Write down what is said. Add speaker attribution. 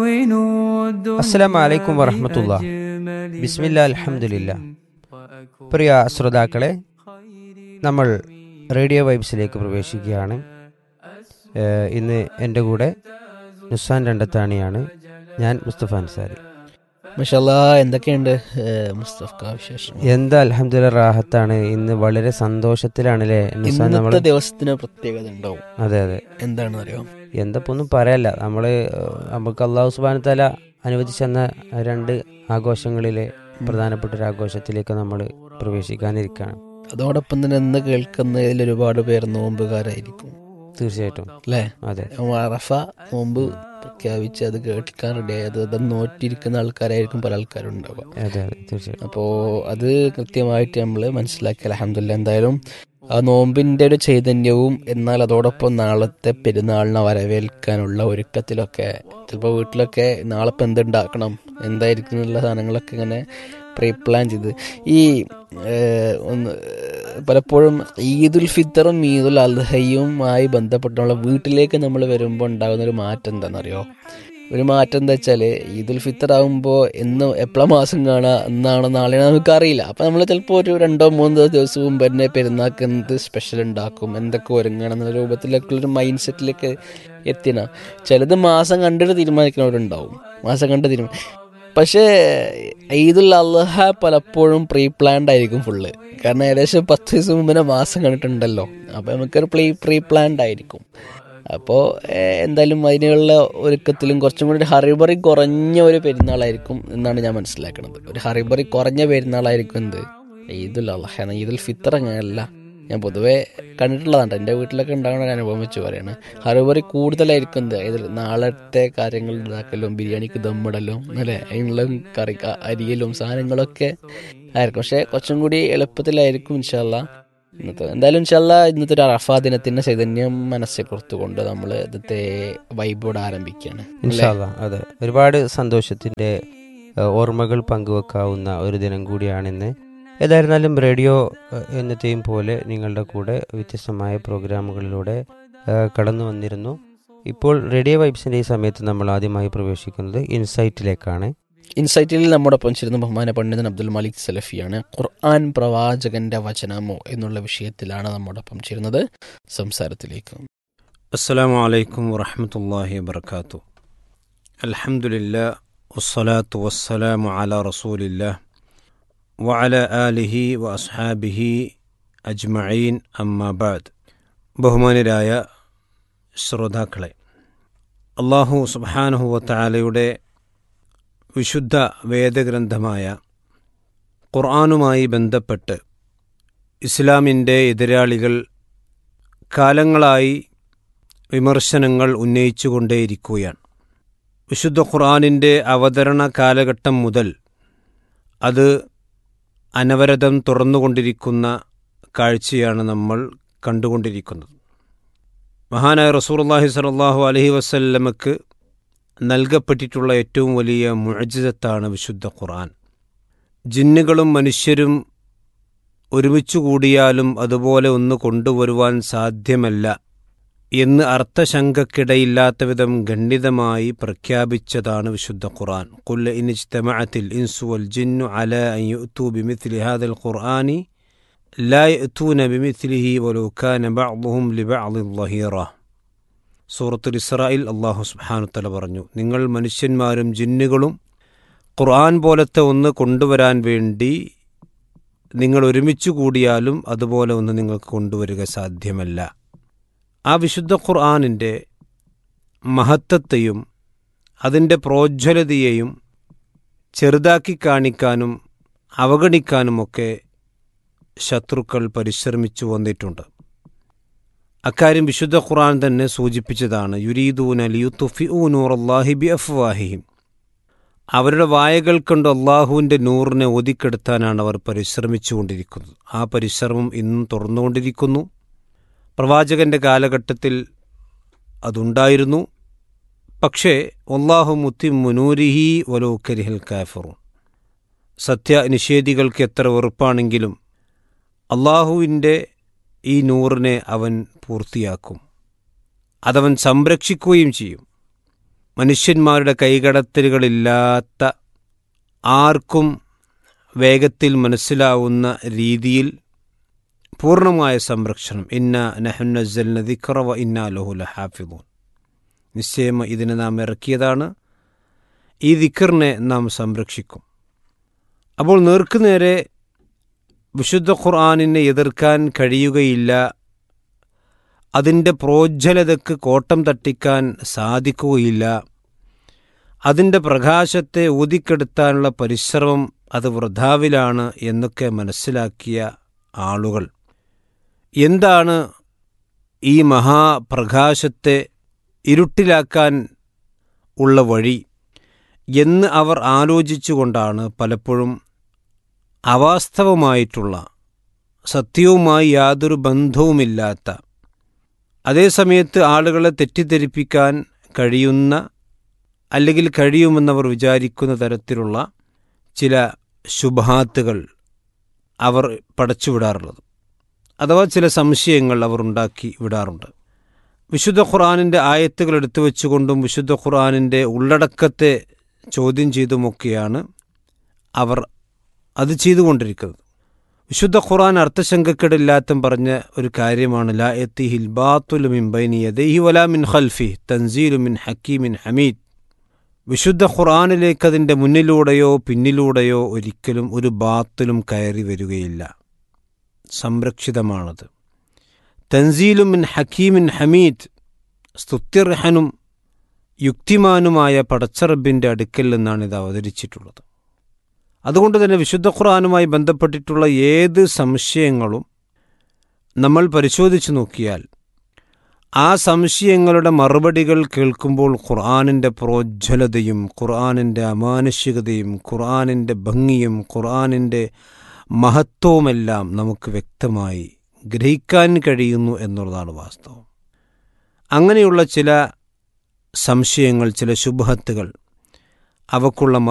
Speaker 1: അസ്സലാമു അലൈക്കും വറഹമത്തുള്ള ബിസ്മില്ല അൽഹംദുലില്ല പ്രിയ ശ്രോതാക്കളെ നമ്മൾ റേഡിയോ വൈബ്സിലേക്ക് പ്രവേശിക്കുകയാണ് ഏഹ് ഇന്ന് എൻ്റെ കൂടെ നുസാൻ രണ്ടത്താണിയാണ് ഞാൻ മുസ്തഫ അൻസാരി
Speaker 2: മഷാല്ലാ എന്തൊക്കെയുണ്ട് ഏഹ് മുസ്തഫ വിശേഷം
Speaker 1: എന്താ അൽഹംദുലില്ല റാഹത്താണ് ഇന്ന് വളരെ സന്തോഷത്തിലാണല്ലേ നുസാൻ നമ്മൾ
Speaker 2: ഇന്നത്തെ ദിവസത്തിന് പ്രത്യേകത ഉണ്ടാവും
Speaker 1: അതെ അതെ
Speaker 2: എന്താണെന്ന് അറിയോ
Speaker 1: എന്തപ്പോ ഒന്നും പറയല്ല നമ്മൾ നമുക്ക് അള്ളാഹു സുബാന തല അനുവദിച്ചെന്ന രണ്ട് ആഘോഷങ്ങളിലെ പ്രധാനപ്പെട്ട ഒരു ആഘോഷത്തിലേക്ക് നമ്മൾ പ്രവേശിക്കാനിരിക്കുകയാണ്
Speaker 2: അതോടൊപ്പം തന്നെ ഇന്ന് കേൾക്കുന്നതിൽ ഒരുപാട് പേർ നോമ്പുകാരായിരിക്കും
Speaker 1: തീർച്ചയായിട്ടും
Speaker 2: അല്ലേ
Speaker 1: അതെ
Speaker 2: അറഫ നോമ്പ് പ്രഖ്യാപിച്ച് അത് കേൾക്കാൻ റെഡിയായത് അത് നോറ്റിരിക്കുന്ന ആൾക്കാരായിരിക്കും പല ആൾക്കാരും ഉണ്ടാവുക
Speaker 1: അതെ അതെ തീർച്ചയായിട്ടും
Speaker 2: അപ്പോൾ അത് കൃത്യമായിട്ട് നമ്മൾ മനസ്സിലാക്കി അലഹമില്ല എന്തായാലും ആ നോമ്പിന്റെ ഒരു ചൈതന്യവും എന്നാൽ അതോടൊപ്പം നാളത്തെ പെരുന്നാളിനെ വരവേൽക്കാനുള്ള ഒരുക്കത്തിലൊക്കെ ചിലപ്പോൾ വീട്ടിലൊക്കെ നാളെ ഇപ്പം എന്തുണ്ടാക്കണം എന്തായിരിക്കും എന്നുള്ള സാധനങ്ങളൊക്കെ ഇങ്ങനെ പ്രീ പ്ലാൻ ചെയ്ത് ഈ ഏഹ്, ഒന്ന് പലപ്പോഴും ഈദുൽ ഫിത്തറും ഈദുൽ അൽഹയുമായി ബന്ധപ്പെട്ടുള്ള വീട്ടിലേക്ക് നമ്മൾ വരുമ്പോൾ ഉണ്ടാകുന്ന ഒരു മാറ്റം എന്താണെന്നറിയോ ഒരു മാറ്റം എന്താ വെച്ചാൽ ഈദുൽ ഫിത്തർ ആകുമ്പോൾ എന്ന് എപ്പോഴാ മാസം കാണുക എന്നാണോ നാളെയാണോ നമുക്ക് അറിയില്ല അപ്പം നമ്മൾ ചിലപ്പോൾ ഒരു രണ്ടോ മൂന്നോ ദിവസം മുമ്പ് തന്നെ പെരുന്നാൾക്ക് എന്ത് സ്പെഷ്യൽ ഉണ്ടാക്കും എന്തൊക്കെ ഒരുങ്ങണം എന്നുള്ള രൂപത്തിലേക്കുള്ളൊരു മൈൻഡ് സെറ്റിലേക്ക് എത്തിന ചിലത് മാസം കണ്ടിട്ട് തീരുമാനിക്കുന്നവരുണ്ടാവും മാസം കണ്ട് തീരുമാനം പക്ഷേ ഈദുൽ അള്ളഹ പലപ്പോഴും പ്രീ പ്ലാൻഡ് ആയിരിക്കും ഫുള്ള് കാരണം ഏകദേശം പത്ത് ദിവസം മുമ്പിനെ മാസം കണ്ടിട്ടുണ്ടല്ലോ അപ്പോൾ നമുക്കൊരു പ്രീ പ്രീ പ്ലാൻഡ് ആയിരിക്കും അപ്പോൾ എന്തായാലും അതിനുള്ള ഒരുക്കത്തിലും കുറച്ചും കൂടി ഒരു ഹറിബറി കുറഞ്ഞ ഒരു പെരുന്നാളായിരിക്കും എന്നാണ് ഞാൻ മനസ്സിലാക്കുന്നത് ഒരു ഹറിബറി കുറഞ്ഞ പെരുന്നാളായിരിക്കും എന്ത് ഈദുൽ അള്ളഹ എന്നാൽ ഈദുൽ ഫിത്തർ അങ്ങനെയല്ല ഞാൻ പൊതുവേ കണ്ടിട്ടുള്ളതാണ് എൻ്റെ വീട്ടിലൊക്കെ ഉണ്ടാകുന്ന ഒരു അനുഭവം വെച്ച് പറയാണ് ഹറിബറി കൂടുതലായിരിക്കും എന്ത് ഇതിൽ നാളത്തെ കാര്യങ്ങൾ ഉണ്ടാക്കലും ബിരിയാണിക്ക് ദമ്മിടലും അല്ലേ അതിനുള്ള കറി ക- അരിയലും സാധനങ്ങളൊക്കെ ആയിരിക്കും പക്ഷേ കുറച്ചും കൂടി എളുപ്പത്തിലായിരിക്കും ഇൻഷാല്ല ഇന്നത്തെ എന്തായാലും ഇൻഷാല്ല ഇന്നത്തെ ഒരു അറഫാ ദിനത്തിന്റെ ചൈതന്യം മനസ്സിൽ കൊടുത്തുകൊണ്ട് നമ്മൾ ഇന്നത്തെ വൈബോട് ആരംഭിക്കുകയാണ് അല്ലേ?
Speaker 1: ഇൻഷാല്ല അതെ ഒരുപാട് സന്തോഷത്തിന്റെ ഏഹ്, ഓർമ്മകൾ പങ്കുവെക്കാവുന്ന ഒരു ദിനം കൂടിയാണിന്ന് ഏതായിരുന്നാലും റേഡിയോ ഏഹ്, എന്നത്തെയും പോലെ നിങ്ങളുടെ കൂടെ വ്യത്യസ്തമായ പ്രോഗ്രാമുകളിലൂടെ ഏഹ്, കടന്നു വന്നിരുന്നു ഇപ്പോൾ റേഡിയോ വൈബ്സിന്റെ ഈ സമയത്ത് നമ്മൾ ആദ്യമായി പ്രവേശിക്കുന്നത് ഇൻസൈറ്റിലേക്കാണ്
Speaker 2: ഇൻസൈറ്റിൽ നമ്മോടൊപ്പം ചേരുന്ന ബഹുമാന പണ്ഡിതൻ അബ്ദുൽ മലിക് സലഫിയാണ് ഖുർആൻ പ്രവാചകന്റെ വചനമോ എന്നുള്ള വിഷയത്തിലാണ് നമ്മോടൊപ്പം ചേരുന്നത് സംസാരത്തിലേക്ക്
Speaker 3: السلام عليكم ورحمة الله وبركاته الحمد لله والصلاة والسلام على رسول الله وعلى آله وأصحابه أجمعين أما بعد ബഹുമാനരായ ശ്രോതാക്കളെ അള്ളാഹു സുബ്ഹാനഹു വതആലയുടെ വിശുദ്ധ വേദഗ്രന്ഥമായ ഖുർആനുമായി ബന്ധപ്പെട്ട് ഇസ്ലാമിൻ്റെ എതിരാളികൾ കാലങ്ങളായി വിമർശനങ്ങൾ ഉന്നയിച്ചുകൊണ്ടേയിരിക്കുകയാണ് വിശുദ്ധ ഖുർആാനിൻ്റെ അവതരണ കാലഘട്ടം മുതൽ അത് അനവരതം തുറന്നുകൊണ്ടിരിക്കുന്ന കാഴ്ചയാണ് നമ്മൾ കണ്ടുകൊണ്ടിരിക്കുന്നത് മഹാനായ റസൂർല്ലാഹി സ്വല്ലല്ലാഹു അലഹി വസല്ലമക്ക് നൽകപ്പെട്ടിട്ടുള്ള ഏറ്റവും വലിയ മുഴജിതത്താണ് വിശുദ്ധ ഖുർആൻ ജിന്നുകളും മനുഷ്യരും ഒരുമിച്ചു കൂടിയാലും അതുപോലെ ഒന്ന് കൊണ്ടുവരുവാൻ സാധ്യമല്ല എന്ന് അർത്ഥശങ്കക്കിടയില്ലാത്ത വിധം ഖണ്ഡിതമായി പ്രഖ്യാപിച്ചതാണ് വിശുദ്ധ ഖുർആൻ കുല്ല ഇനിജ്തമഅത്തിൽ ഇൻസു വൽ ജിന്നു അല അൻ യുഅ്തു ബിമിത്ലി ഹാദൽ ഖുർആനി ലാ യഅ്തൂന ബിമിത്ലിഹി വലൗ കാന ബഅ്ദുഹും ലിബഅ്ദിൻ ളഹീറ സൂറത്തുൽ ഇസ്രായിൽ അല്ലാഹു സുബ്ഹാനഹു തആല പറഞ്ഞു നിങ്ങൾ മനുഷ്യന്മാരും ജിന്നുകളും ഖുർആൻ പോലത്തെ ഒന്ന് കൊണ്ടുവരാൻ വേണ്ടി നിങ്ങൾ ഒരുമിച്ചു കൂടിയാലും അതുപോലെ ഒന്ന് നിങ്ങൾക്ക് കൊണ്ടുവരിക സാധ്യമല്ല ആ വിശുദ്ധ ഖുർആാനിൻ്റെ മഹത്വത്തെയും അതിൻ്റെ പ്രോജ്വലതയെയും ചെറുതാക്കി കാണിക്കാനും അവഗണിക്കാനുമൊക്കെ ശത്രുക്കൾ പരിശ്രമിച്ചു വന്നിട്ടുണ്ട് അക്കാര്യം വിശുദ്ധ ഖുർആൻ തന്നെ സൂചിപ്പിച്ചതാണ് യുരീദൂന ലിയുത്തുഫിഊ നൂറല്ലാഹി ബി അഫ്വാഹിഹിം അവരുടെ വായകൾ കൊണ്ട് അള്ളാഹുവിൻ്റെ നൂറിനെ ഒതുക്കെടുത്താനാണ് അവർ പരിശ്രമിച്ചുകൊണ്ടിരിക്കുന്നത് ആ പരിശ്രമം ഇന്നും തുറന്നുകൊണ്ടിരിക്കുന്നു പ്രവാചകന്റെ കാലഘട്ടത്തിൽ അതുണ്ടായിരുന്നു പക്ഷേ ഒല്ലാഹു മുത്തി മുനൂരിഹി വലോ കരിഹൽ കാഫറും സത്യനിഷേധികൾക്ക് എത്ര വെറുപ്പാണെങ്കിലും അള്ളാഹുവിൻ്റെ ഈ നൂറിനെ അവൻ പൂർത്തിയാക്കും അതവൻ സംരക്ഷിക്കുകയും ചെയ്യും മനുഷ്യന്മാരുടെ കൈകടത്തലുകളില്ലാത്ത ആർക്കും വേഗത്തിൽ മനസ്സിലാവുന്ന രീതിയിൽ പൂർണ്ണമായ സംരക്ഷണം ഇന്ന നഹുനസൽ ദിഖറവ ഇന്ന ലഹുല ഹാഫിദൂൻ നിശ്ചയം ഇതിനെ നാം ഇറക്കിയതാണ് ഈ ദിഖറിനെ നാം സംരക്ഷിക്കും അപ്പോൾ നേർക്കുനേരെ വിശുദ്ധ ഖുർആാനിനെ എതിർക്കാൻ കഴിയുകയില്ല അതിൻ്റെ പ്രോജ്വലതയ്ക്ക് കോട്ടം തട്ടിക്കാൻ സാധിക്കുകയില്ല അതിൻ്റെ പ്രകാശത്തെ ഊതിക്കെടുത്താനുള്ള പരിശ്രമം അത് വൃഥാവിലാണ് എന്നൊക്കെ മനസ്സിലാക്കിയ ആളുകൾ എന്താണ് ഈ മഹാപ്രകാശത്തെ ഇരുട്ടിലാക്കാൻ ഉള്ള വഴി എന്ന് അവർ ആലോചിച്ചുകൊണ്ടാണ് പലപ്പോഴും അവാസ്തവമായിട്ടുള്ള സത്യവുമായി യാതൊരു ബന്ധവുമില്ലാത്ത അതേസമയത്ത് ആളുകളെ തെറ്റിദ്ധരിപ്പിക്കാൻ കഴിയുന്ന അല്ലെങ്കിൽ കഴിയുമെന്നവർ വിചാരിക്കുന്ന തരത്തിലുള്ള ചില ശുഭാത്തുകൾ അവർ പടച്ചുവിടാറുള്ളത് അഥവാ ചില സംശയങ്ങൾ അവർ ഉണ്ടാക്കി വിടാറുണ്ട് വിശുദ്ധ ഖുർആാനിൻ്റെ ആയത്തുകൾ എടുത്തു വെച്ചുകൊണ്ടും വിശുദ്ധ ഖുർആാനിൻ്റെ ഉള്ളടക്കത്തെ ചോദ്യം ചെയ്തുമൊക്കെയാണ് അവർ അത് ചെയ്തുകൊണ്ടിരിക്കുന്നത് വിശുദ്ധ ഖുർആൻ അർത്ഥശങ്കക്കിടില്ലാത്തും പറഞ്ഞ ഒരു കാര്യമാണ് ലാ എത്തിഹിൽ ബാത്തുലു മിൻ ബൈനി യദൈഹി വലാ മിൻ ഖൽഫി തൻസീലു മിൻ ഹക്കീമിൻ ഹമീദ് വിശുദ്ധ ഖുർആാനിലേക്ക് അതിൻ്റെ മുന്നിലൂടെയോ പിന്നിലൂടെയോ ഒരിക്കലും ഒരു ബാത്തിലും കയറി വരികയില്ല സംരക്ഷിതമാണത് തൻസീലും മിൻ ഹക്കീമിൻ ഹമീദ് സ്തുത്യർഹനും യുക്തിമാനുമായ പടച്ചറബിൻ്റെ അടുക്കൽ നിന്നാണ് ഇത് അവതരിച്ചിട്ടുള്ളത് അതുകൊണ്ട് തന്നെ വിശുദ്ധ ഖുർആാനുമായി ബന്ധപ്പെട്ടിട്ടുള്ള ഏത് സംശയങ്ങളും നമ്മൾ പരിശോധിച്ചു നോക്കിയാൽ ആ സംശയങ്ങളുടെ മറുപടികൾ കേൾക്കുമ്പോൾ ഖുർആാനിൻ്റെ പ്രോജ്വലതയും ഖുർആാനിൻ്റെ അമാനുഷികതയും ഖുർആാനിൻ്റെ ഭംഗിയും ഖുർആാനിൻ്റെ മഹത്വവുമെല്ലാം നമുക്ക് വ്യക്തമായി ഗ്രഹിക്കാൻ കഴിയുന്നു എന്നുള്ളതാണ് വാസ്തവം അങ്ങനെയുള്ള ചില സംശയങ്ങൾ ചില ശുഭഹത്തുകൾ അവക്കുള്ള